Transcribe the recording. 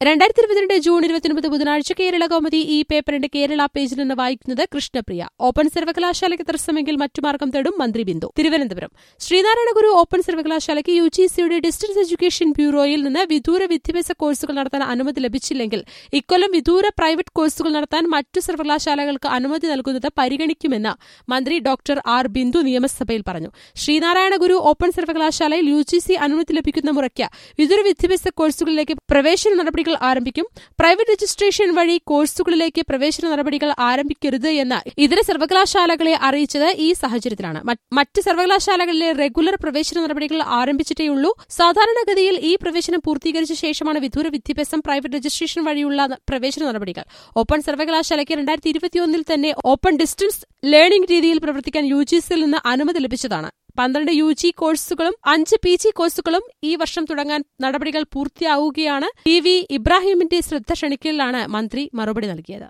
രണ്ടായിരത്തി ഇരുപത്തിരണ്ട് ജൂൺ ഇരുപത്തിയൊൻപത് ബുധനാഴ്ച കേരള കൗമുദി ഈ പേപ്പറിന്റെ കേരള പേജിൽ നിന്ന് വായിക്കുന്നത് കൃഷ്ണപ്രിയ ഓപ്പൺ സർവകലാശാലയ്ക്ക് തടസ്സമെങ്കിൽ മറ്റു മാർഗം തേടും മന്ത്രി ബിന്ദു തിരുവനന്തപുരം ശ്രീനാരായണ ഗുരു ഓപ്പൺ സർവകലാശാലയ്ക്ക് യു ജി സിയുടെ ഡിസ്റ്റൻസ് എഡ്യൂക്കേഷൻ ബ്യൂറോയിൽ നിന്ന് വിദൂര വിദ്യാഭ്യാസ കോഴ്സുകൾ നടത്താൻ അനുമതി ലഭിച്ചില്ലെങ്കിൽ ഇക്കൊല്ലം വിദൂര പ്രൈവറ്റ് കോഴ്സുകൾ നടത്താൻ മറ്റു സർവകലാശാലകൾക്ക് അനുമതി നൽകുന്നത് പരിഗണിക്കുമെന്ന് മന്ത്രി ഡോക്ടർ ആർ ബിന്ദു നിയമസഭയിൽ പറഞ്ഞു ശ്രീനാരായണ ഗുരു ഓപ്പൺ സർവകലാശാലയിൽ യു ജി സി അനുമതി ലഭിക്കുന്ന മുറയ്ക്ക് വിദൂര വിദ്യാഭ്യാസ കോഴ്സുകളിലേക്ക് പ്രവേശന നടപടികൾ ആരംഭിക്കും പ്രൈവറ്റ് രജിസ്ട്രേഷൻ വഴി കോഴ്സുകളിലേക്ക് പ്രവേശന നടപടികൾ ആരംഭിക്കരുത് എന്ന് ഇതര സർവകലാശാലകളെ അറിയിച്ചത് ഈ സാഹചര്യത്തിലാണ് മറ്റ് മറ്റ് സർവകലാശാലകളിലെ റെഗുലർ പ്രവേശന നടപടികൾ ആരംഭിച്ചിട്ടേയുള്ളൂ സാധാരണഗതിയിൽ ഈ പ്രവേശനം പൂർത്തീകരിച്ച ശേഷമാണ് വിദൂര വിദ്യാഭ്യാസം പ്രൈവറ്റ് രജിസ്ട്രേഷൻ വഴിയുള്ള ന- പ്രവേശന നടപടികൾ ഓപ്പൺ സർവകലാശാലയ്ക്ക് രണ്ടായിരത്തി ഇരുപത്തിയൊന്നിൽ തന്നെ ഓപ്പൺ ഡിസ്റ്റൻസ് ലേണിംഗ് രീതിയിൽ പ്രവർത്തിക്കാൻ യു ജി സിയിൽ നിന്ന് അനുമതി ലഭിച്ചതാണ് പന്ത്രണ്ട് യു ജി കോഴ്സുകളും അഞ്ച് പി ജി കോഴ്സുകളും ഈ വർഷം തുടങ്ങാൻ നടപടികൾ പൂർത്തിയാവുകയാണ് ടി വി ഇബ്രാഹിമിന്റെ ശ്രദ്ധ ക്ഷണിക്കലിലാണ് മന്ത്രി മറുപടി നൽകിയത്